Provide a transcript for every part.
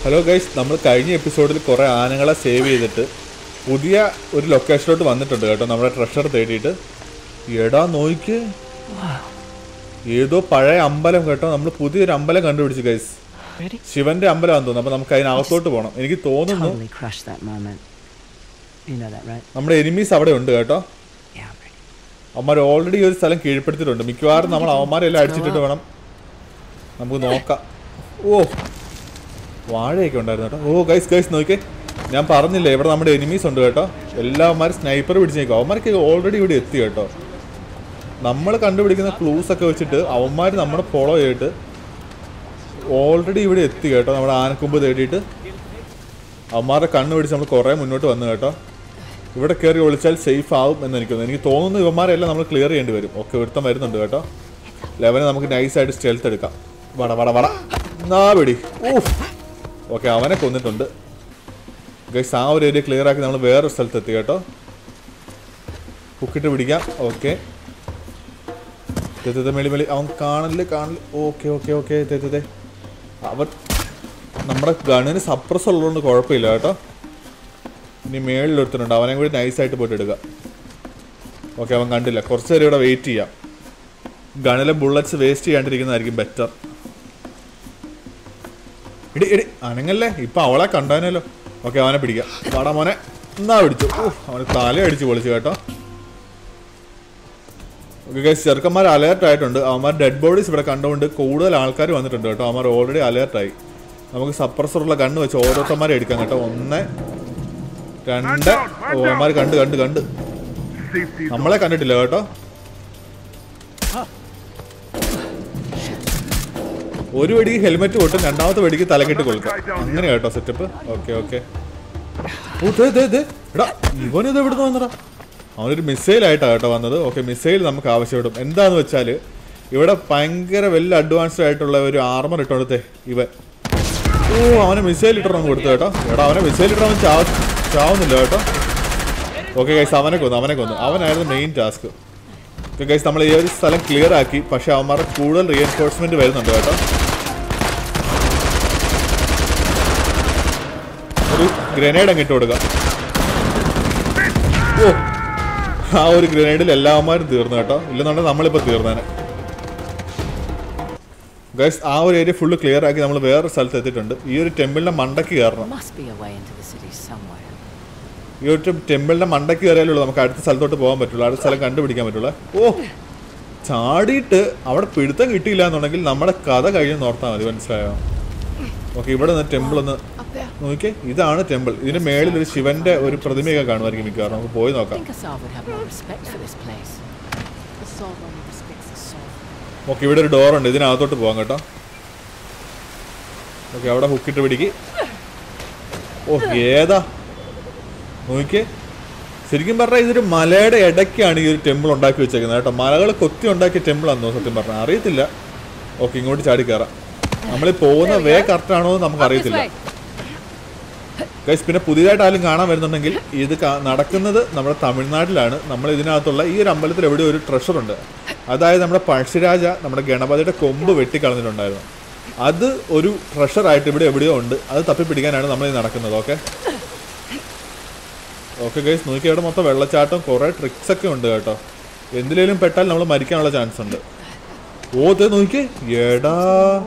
Hello guys നമ്മൾ കഴിഞ്ഞ എപ്പിസോഡിൽ കുറേ ആനകളെ സേവ് ചെയ്തിട്ട് പുതിയ ഒരു ലൊക്കേഷനിലോട്ട് വന്നിട്ടുണ്ട് കേട്ടോ നമ്മുടെ ട്രഷർ തേടിയിട്ട് എടാ നോയിക്ക് ഏതോ പഴയ അമ്പലം കേട്ടോ നമ്മൾ പുതിയൊരു അമ്പലം കണ്ടുപിടിച്ചു ഗൈസ് Ready? ശിവന്റെ അമ്പലമാണെന്ന് തോന്നുന്നു അപ്പൊ നമുക്ക് അതിനകത്തോട്ട് പോകണം എനിക്ക് തോന്നുന്നു Totally crushed that moment. You know that, right? നമ്മുടെ എനിമീസ് അവിടെ ഉണ്ട് കേട്ടോ Yeah, I'm ready. അവന്മാർ ഓൾറെഡി ഒരു സ്ഥലം കീഴ്പ്പെടുത്തിയിട്ടുണ്ട് മിക്കവാറും നമ്മൾ അവന്മാരെല്ലാം അടിച്ചിട്ടിട്ട് വേണം നമുക്ക് നോക്കാം ഓ വാഴയൊക്കെ ഉണ്ടായിരുന്നു കേട്ടോ ഓ ഗൈസ് ഗൈസ് നോക്കിയേ ഞാൻ പറഞ്ഞില്ലേ ഇവിടെ നമ്മുടെ എനിമീസ് ഉണ്ട് കേട്ടോ എല്ലാവന്മാരും സ്നൈപ്പർ പിടിച്ച് നിൽക്കും അവന്മാർക്ക് ഓൾറെഡി ഇവിടെ എത്തി കേട്ടോ നമ്മൾ കണ്ടുപിടിക്കുന്ന ക്ലൂസ് ഒക്കെ വെച്ചിട്ട് അവന്മാർ നമ്മളെ ഫോളോ ചെയ്തിട്ട് ഓൾറെഡി ഇവിടെ എത്തി കേട്ടോ നമ്മുടെ ആനക്കൊമ്പ് തേടിയിട്ട് അവന്മാരുടെ കണ്ണ് പിടിച്ച് നമ്മൾ കുറേ മുന്നോട്ട് വന്നു കേട്ടോ ഇവിടെ കയറി ഒളിച്ചാൽ സേഫ് ആവും എന്ന് എനിക്ക് തോന്നുന്നു എനിക്ക് തോന്നുന്നു ഇവന്മാരെല്ലാം നമ്മൾ ക്ലിയർ ചെയ്യേണ്ടി വരും ഓക്കെ ഒരുത്തം വരുന്നുണ്ട് കേട്ടോ ലെവനെ നമുക്ക് നൈസായിട്ട് സ്റ്റെൽത്ത് എടുക്കാം വട വട വട നാ പിടി ഊഫ് ഓക്കെ അവനെ കൊന്നിട്ടുണ്ട് ഗൈസ് ആ ഒരു ഏരിയ ക്ലിയർ ആക്കി നമ്മൾ വേറൊരു സ്ഥലത്ത് എത്തി കേട്ടോ കുക്കിട്ട് പിടിക്കാം ഓക്കെ തെത്തത്തെ മെളി മെളി അവൻ കാണല് കാണല് ഓക്കെ ഓക്കെ ഓക്കെ തെത്തത്തെ അവൻ നമ്മുടെ ഗണ്ണിന് സപ്രസ് ഉള്ളതുകൊണ്ട് കുഴപ്പമില്ല കേട്ടോ ഇനി മേളിൽ ഒരുത്തനുണ്ട് അവനെ കൂടി നൈസായിട്ട് പോയിട്ട് എടുക്കുക ഓക്കെ അവൻ കണ്ടില്ല കുറച്ച് നേരം ഇവിടെ വെയിറ്റ് ചെയ്യാം ഗണിലെ ബുള്ളറ്റ്സ് വേസ്റ്റ് ചെയ്യാണ്ടിരിക്കുന്നതായിരിക്കും ബെറ്റർ ഇടി ഇടി അനങ്ങല്ലേ ഇപ്പൊ അവളെ കണ്ടാനല്ലോ ഓക്കെ അവനെ പിടിക്കാം വാടാ മോനെ എന്നാ പിടിച്ചു ഓ അവന് തല അടിച്ച് പൊളിച്ചു കേട്ടോ ഓക്കെ ഗൈസ് ചെറുക്കന്മാർ അലേർട്ട് ആയിട്ടുണ്ട് അവന്മാർ ഡെഡ് ബോഡീസ് ഇവിടെ കണ്ടുകൊണ്ട് കൂടുതൽ ആൾക്കാർ വന്നിട്ടുണ്ട് കേട്ടോ അവന്മാർ ഓൾറെഡി അലേർട്ടായി നമുക്ക് സപ്രസറുള്ള കണ്ണ് വെച്ച് ഓരോരുത്തന്മാരെ എടുക്കാം കേട്ടോ ഒന്ന് രണ്ട് ഓ അവന്മാർ കണ്ട് കണ്ട് കണ്ട് Safety നമ്മളെ കണ്ടിട്ടില്ല കേട്ടോ ഒരു വെടിക്ക് ഹെൽമെറ്റ് കൊട്ടും രണ്ടാമത്തെ വെടിക്ക് തലക്കെട്ട് കൊളുക്കാം അങ്ങനെ കേട്ടോ സെറ്റപ്പ് ഓക്കെ ഓക്കെ ഓ ദേ ദേ ദേ എടാ ഇവനിത് എവിടുന്ന് വന്നടാ അവനൊരു മിസൈൽ ആയിട്ടാണ് കേട്ടോ വന്നത് ഓക്കെ മിസൈൽ നമുക്ക് ആവശ്യപ്പെടും എന്താന്ന് വെച്ചാൽ ഇവിടെ ഭയങ്കര വെൽ അഡ്വാൻസ്ഡ് ആയിട്ടുള്ള ഒരു ആർമർ ഇട്ടെടുത്തേ ഇവൻ ഓ അവനെ മിസൈൽ ഇട്ടണം കൊടുത്തു കേട്ടോ എടാ അവനെ മിസൈൽ ഇട്ടവൻ ചാവ ചാവുന്നില്ല കേട്ടോ ഓക്കെ ഗൈസ് അവനെ കൊന്നു അവനെ കൊന്നു അവനായിരുന്നു മെയിൻ ടാസ്ക് ഓക്കെ ഗൈസ് നമ്മൾ ഈ ഒരു സ്ഥലം ക്ലിയർ ആക്കി പക്ഷെ അവന്മാരുടെ കൂടുതൽ റീഎൻഫോഴ്സ്മെന്റ് വരുന്നുണ്ട് കേട്ടോ ഒരു ഗ്രനേഡ് അങ്ങിട്ട് കൊടുക്കുക ഓ ആ ഒരു ഗ്രനേഡിൽ എല്ലാവന്മാരും തീർന്നു കേട്ടോ ഇല്ലെന്നുണ്ടെങ്കിൽ നമ്മളിപ്പോൾ തീർന്നേനെ ഗൈസ് ആ ഒരു ഏരിയ ഫുള്ള് ക്ലിയർ ആക്കി നമ്മൾ വേറെ സ്ഥലത്ത് എത്തിയിട്ടുണ്ട് ഈ ഒരു ടെമ്പിളിന്റെ മണ്ടയ്ക്ക് കയറണം Must be a way into the city somewhere. ഈ ഒരു ടെമ്പിളിന്റെ മണ്ടയ്ക്ക് കയറിയാലുള്ളൂ നമുക്ക് അടുത്ത സ്ഥലത്തോട്ട് പോകാൻ പറ്റുള്ളൂ അടുത്ത സ്ഥലം കണ്ടുപിടിക്കാൻ പറ്റുള്ളൂ ഓ ചാടിയിട്ട് അവിടെ പിടുത്തം കിട്ടിയില്ല എന്നുണ്ടെങ്കിൽ നമ്മുടെ കഥ കഴിഞ്ഞ് നോർത്താൽ മതി മനസ്സിലായോ ഓക്കെ ഇവിടെ നിന്ന് ടെമ്പിൾ ഒന്ന് നോക്കിയേ ഇതാണ് ടെമ്പിൾ ഇതിന് മേളിൽ ഒരു ശിവന്റെ ഒരു പ്രതിമയൊക്കെ കാണുമായിരിക്കും മിക്കവാറും നമുക്ക് പോയി I നോക്കാം think Asar would have more respect for this place. Asar only respects the soul. Okay ഇവിടെ ഒരു ഡോർ ഉണ്ട് ഇതിനകത്തോട്ട് പോകാം കേട്ടോ ഓക്കെ അവിടെ ഹുക്കിട്ട് പിടിക്ക് ഓ ഏതാ നോക്കിയേ ശരിക്കും പറഞ്ഞാൽ ഇതൊരു മലയുടെ ഇടയ്ക്കാണ് ഈ ഒരു ടെമ്പിൾ ഉണ്ടാക്കി വെച്ചേക്കുന്നത് കേട്ടോ മലകൾ കൊത്തി ഉണ്ടാക്കിയ ടെമ്പിൾ ആണെന്നോ സത്യം പറഞ്ഞാൽ അറിയത്തില്ല ഓക്കെ ഇങ്ങോട്ട് ചാടി കയറാം നമ്മൾ പോകുന്ന വേ കറക്റ്റ് ആണോ എന്ന് നമുക്ക് അറിയത്തില്ല ഗൈസ് പിന്നെ പുതിയതായിട്ട് ആരും കാണാൻ വരുന്നുണ്ടെങ്കിൽ ഇത് കാ- നടക്കുന്നത് നമ്മുടെ തമിഴ്നാട്ടിലാണ് നമ്മൾ ഇതിനകത്തുള്ള ഈ ഒരു അമ്പലത്തിൽ എവിടെ ഒരു ട്രഷർ ഉണ്ട് അതായത് നമ്മുടെ പഴശ്ശിരാജ നമ്മുടെ ഗണപതിയുടെ കൊമ്പ് വെട്ടിക്കളഞ്ഞിട്ടുണ്ടായിരുന്നു അത് ഒരു ട്രഷറായിട്ട് ഇവിടെ എവിടെയോ ഉണ്ട് അത് തപ്പിപ്പിടിക്കാനാണ് നമ്മൾ ഈ നടക്കുന്നത് ഓക്കെ ഓക്കെ ഗൈസ് നോക്കി അവിടെ മൊത്തം വെള്ളച്ചാട്ടം കുറേ ട്രിക്സ് ഒക്കെ ഉണ്ട് കേട്ടോ എന്തിലേലും പെട്ടാൽ നമ്മൾ മരിക്കാനുള്ള ചാൻസ് ഉണ്ട് ഓ ദേ നോക്കിയേ എടാ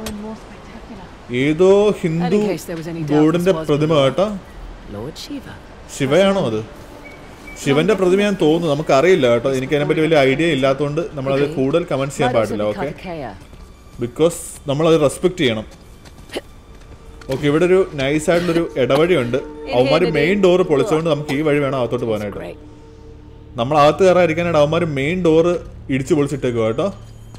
ഏതോ Hindu And in case there was any doubt, ഗോഡിന്റെ this was പ്രതിമ കേട്ടോ Lord Shiva. ശിവയാണോ അത് ശിവന്റെ പ്രതിമ ഞാൻ തോന്നുന്നു നമുക്ക് അറിയില്ല കേട്ടോ എനിക്ക് അതിനെപ്പറ്റി വലിയ ഐഡിയ ഇല്ലാത്തതുകൊണ്ട് നമ്മളത് കൂടുതൽ കമന്റ്സ് ചെയ്യാൻ Motives പാടില്ല of ഓക്കെ Kartikeya. ബിക്കോസ് നമ്മളത് റെസ്പെക്ട് ചെയ്യണം ഓക്കെ ഇവിടെ ഒരു നൈസ് ആയിട്ടുള്ളൊരു ഇടവഴിയുണ്ട് അവന്മാർ മെയിൻ ഡോറ് പൊളിച്ചുകൊണ്ട് നമുക്ക് ഈ വഴി വേണം അകത്തോട്ട് പോകാനായിട്ട് Great. നമ്മൾ അകത്ത് കയറാതിരിക്കാനായിട്ട് അവന്മാർ മെയിൻ ഡോറ് ഇടിച്ചു പൊളിച്ചിട്ടേക്കുക കേട്ടോ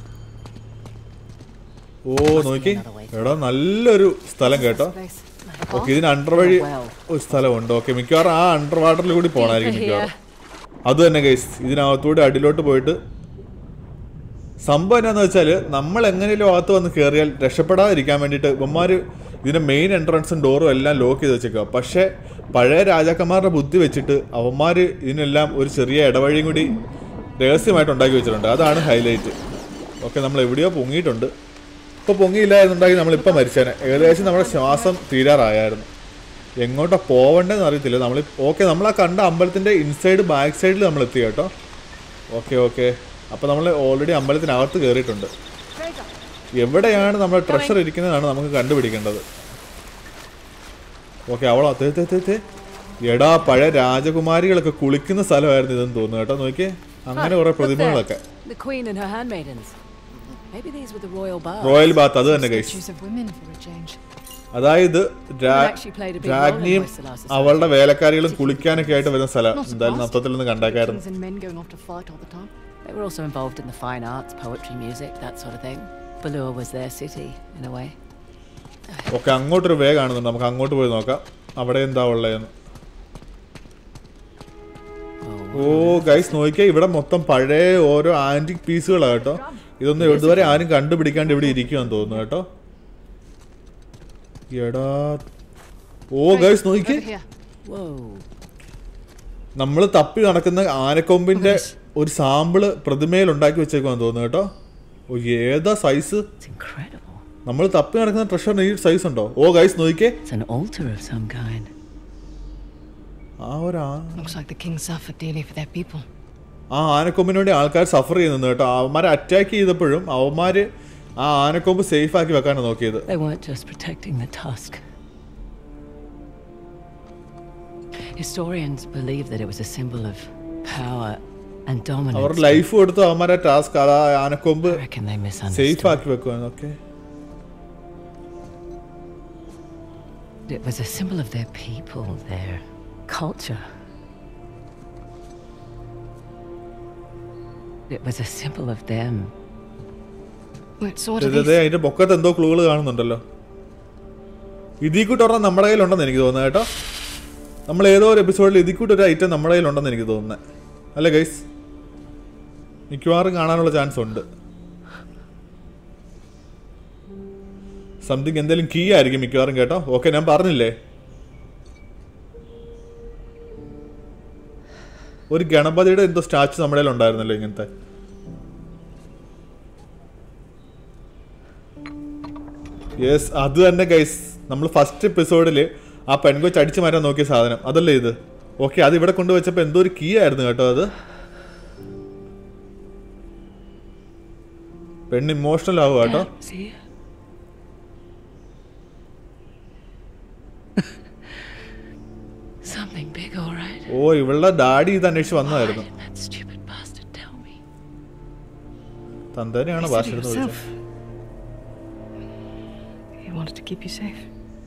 ഓ നോക്കി എടാ നല്ലൊരു സ്ഥലം കേട്ടോ Place. ഓക്കെ ഇതിന് അണ്ടർ വഴി ഒരു സ്ഥലമുണ്ട് ഓക്കെ മിക്കവാറും ആ അണ്ടർ വാട്ടറിൽ കൂടി പോകണമായിരിക്കും മിക്കവാറും അത് തന്നെ ഗൈസ് ഇതിനകത്തൂടെ അടിയിലോട്ട് പോയിട്ട് സംഭവം എന്നാന്ന് വെച്ചാൽ നമ്മൾ എങ്ങനെയും അകത്ത് വന്ന് കയറിയാൽ രക്ഷപ്പെടാതിരിക്കാൻ വേണ്ടിയിട്ട് ഇവന്മാർ ഇതിന്റെ മെയിൻ എൻട്രൻസും ഡോറും എല്ലാം ലോക്ക് ചെയ്ത് വെച്ചേക്കുക പക്ഷേ പഴയ രാജാക്കന്മാരുടെ ബുദ്ധി വെച്ചിട്ട് അവന്മാർ ഇതിനെല്ലാം ഒരു ചെറിയ ഇടവഴിയും കൂടി രഹസ്യമായിട്ട് ഉണ്ടാക്കി വെച്ചിട്ടുണ്ട് അതാണ് ഹൈലൈറ്റ് ഓക്കെ നമ്മൾ എവിടെയോ പൊങ്ങിയിട്ടുണ്ട് ഇപ്പൊ പൊങ്ങിയില്ലായിരുന്നുണ്ടെങ്കിൽ നമ്മളിപ്പോൾ മരിച്ചേനെ ഏകദേശം നമ്മുടെ ശ്വാസം തീരാറായായിരുന്നു എങ്ങോട്ടാ പോവണ്ടേന്ന് അറിയത്തില്ല നമ്മൾ ഓക്കെ നമ്മൾ ആ കണ്ട അമ്പലത്തിന്റെ ഇൻസൈഡ് ബാക്ക് സൈഡിൽ നമ്മൾ എത്തി കേട്ടോ ഓക്കെ ഓക്കെ അപ്പോൾ നമ്മൾ ഓൾറെഡി അമ്പലത്തിനകത്ത് കയറിയിട്ടുണ്ട് എവിടെയാണ് നമ്മുടെ ട്രഷർ ഇരിക്കുന്നതാണ് നമുക്ക് കണ്ടുപിടിക്കേണ്ടത് ഓക്കെ അവളോ തേ തേ തേ തേ എടാ പഴയ രാജകുമാരികളൊക്കെ കുളിക്കുന്ന സ്ഥലമായിരുന്നു ഇതെന്ന് തോന്നുന്നു കേട്ടോ നോക്കിയേ അങ്ങനെ കുറെ പ്രതിമകളൊക്കെ The Queen and her handmaidens. Maybe these were the royal baths. Royal bath അത് തന്നെ guys Statues of women for a change. അതായത് രാ- actually played a big role in രാജ്ഞിയും Hoysala's society. അവളുടെ വേലക്കാരികളും കുളിക്കാനൊക്കെ ആയിട്ട് വരുന്ന സ്ഥലം എന്തായാലും നത്തത്തിൽ നിന്ന് കണ്ടേക്കായിരുന്നു Kings and men going off to fight all the time. They were also involved in the fine arts, poetry, music, that sort of thing. Balur was their city, in a way. Okay അങ്ങോട്ടൊരു way കാണുന്നുണ്ട് നമുക്ക് അങ്ങോട്ട് പോയി നോക്കാം അവിടെ എന്താ ഉള്ളതെന്ന് ഓ guys നോക്കിയാ ഇവിടെ മൊത്തം പഴയ ഓരോ ആന്റിക് പീസുകളാണ് കേട്ടോ ഇതൊന്നും ഇതുവരെ ആരും കണ്ടുപിടിക്കാണ്ട് ഇവിടെ ഇരിക്കുമെന്ന് തോന്നുന്നു കേട്ടോ എടാ ഓ ഗൈസ് നോക്കിക്കേ Over here. Whoa. നമ്മൾ തപ്പി നടക്കുന്ന ആനക്കൊമ്പിന്റെ ഒരു സാമ്പിള് പ്രതിമയിൽ ഉണ്ടാക്കി വെച്ചേക്കുവാന്ന് തോന്നുന്നു കേട്ടോ ഓ ഏതാ സൈസ് It's incredible. നമ്മൾ തപ്പി നടക്കുന്ന ട്രഷറിന് ഈ സൈസ് ഉണ്ടോ ഓ ഗൈസ് നോക്കിക്കേ It's an altar of some kind. ആ ഒരു ആ Looks like the king suffered dearly for their people. ആ ആനക്കൊമ്പിന് വേണ്ടി ആൾക്കാർ സഫർ ചെയ്യുന്നു കേട്ടോ അവന്മാരെ അറ്റാക്ക് ചെയ്തപ്പോഴും അവന്മാര് ആ ആനക്കൊമ്പ് സേഫ് ആക്കി വെക്കാനാണ് നോക്കിയത് They weren't just protecting the tusk. Historians believe that it was a symbol of power and അവർ dominance. ലൈഫ് കൊടുത്തു അവന്മാരെ ടാസ്ക് അതാ ആനക്കൊമ്പ് I reckon they safe misunderstood. ആക്കി വെക്കുവാണ് okay It was a symbol of their people, their culture. It was a symbol of them. What sort of അതെ അതിന്റെ പൊക്കത്ത് എന്തോ ക്ലൂകൾ കാണുന്നുണ്ടല്ലോ ഇതിൽ കൂട്ട് ഒരെണ്ണം നമ്മുടെ കയ്യിലുണ്ടെന്ന് എനിക്ക് തോന്നുന്നത് കേട്ടോ നമ്മൾ ഏതോ ഒരു എപ്പിസോഡിൽ ഇതിൽ കൂട്ട് ഒരു ഐറ്റം നമ്മുടെ കയ്യിലുണ്ടെന്ന് എനിക്ക് തോന്നുന്നത് അല്ലേ ഗൈസ് മിക്കവാറും കാണാനുള്ള ചാൻസ് ഉണ്ട് സംതിങ് എന്തെങ്കിലും കീ ആയിരിക്കും മിക്കവാറും കേട്ടോ ഓക്കെ ഞാൻ പറഞ്ഞില്ലേ ഒരു ഗണപതിയുടെ എന്തോ സ്റ്റാച്ചു നമ്മുടെ കയ്യിൽ ഉണ്ടായിരുന്നല്ലോ ഇങ്ങനത്തെ യെസ് അത് തന്നെ ഗൈസ് നമ്മൾ ഫസ്റ്റ് എപ്പിസോഡിൽ ആ പെൺകൊച്ച് അടിച്ചു മാറ്റാൻ നോക്കിയ സാധനം അതല്ലേ ഇത് ഓക്കെ അത് ഇവിടെ കൊണ്ടുവച്ചപ്പോൾ എന്തോ ഒരു കീ ആയിരുന്നു കേട്ടോ അത് പെണ്ണ് ഇമോഷണൽ ആവുക കേട്ടോ See? Something big, all right. ഓ ഇവളുടെ ഡാഡി ഇത് അന്വേഷിച്ച് Why വന്നതായിരുന്നു didn't that stupid bastard tell me? തന്തേനെയാണ് You ഭാഷ said it എടുത്ത് yourself. വിളിച്ചത് He wanted to keep you safe.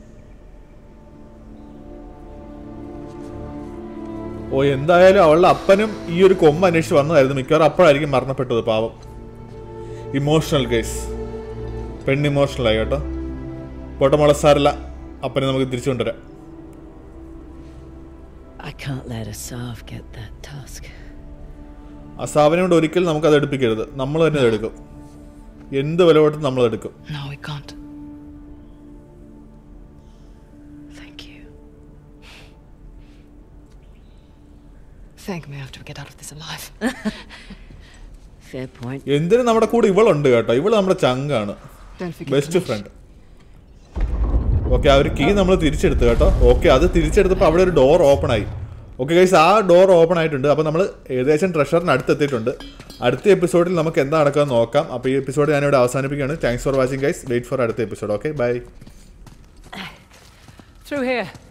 ഓ എന്തായാലും അവളുടെ അപ്പനും ഈ ഒരു കൊമ്പ് അന്വേഷിച്ച് വന്നതായിരുന്നു മിക്കവാറും അപ്പോഴായിരിക്കും മരണപ്പെട്ടത് പാവം ഇമോഷണൽ കേസ് പെണ്ണ് ഇമോഷണൽ ആയി കേട്ടോ പോട്ടെ മുളസാറില്ല അപ്പനെ നമുക്ക് തിരിച്ചു കൊണ്ടുവരാം I can't let Asav get that tusk. അസാവിനെ കൊണ്ട് ഒരിക്കലും നമുക്ക് അത് എടുപ്പിക്കരുത് നമ്മൾ തന്നെ അത് എടുക്കും എന്ത് വില കൊടുത്ത് നമ്മൾ എടുക്കും No, we can't. Thank you. Thank me after we get out of this alive. Fair point. എന്തിനും നമ്മുടെ കൂടെ ഇവളുണ്ട് കേട്ടോ ഇവള് നമ്മുടെ ചങ്കാണ് Don't forget best to friend okay ആ ഒരു കീ നമ്മൾ തിരിച്ചെടുത്തു കേട്ടോ ഓക്കെ അത് തിരിച്ചെടുത്തപ്പോൾ അവിടെ ഒരു ഡോർ ഓപ്പൺ ആയി ഓക്കെ ഗൈസ് ആ ഡോർ ഓപ്പൺ ആയിട്ടുണ്ട് അപ്പോൾ നമ്മൾ ഏകദേശം ട്രഷറിന് അടുത്തെത്തിയിട്ടുണ്ട് അടുത്ത എപ്പിസോഡിൽ നമുക്ക് എന്താ നടക്കാമെന്ന് നോക്കാം അപ്പോൾ ഈ എപ്പിസോഡ് ഞാനിവിടെ അവസാനിപ്പിക്കുകയാണ് thanks for watching guys wait for അടുത്ത episode okay bye Through here.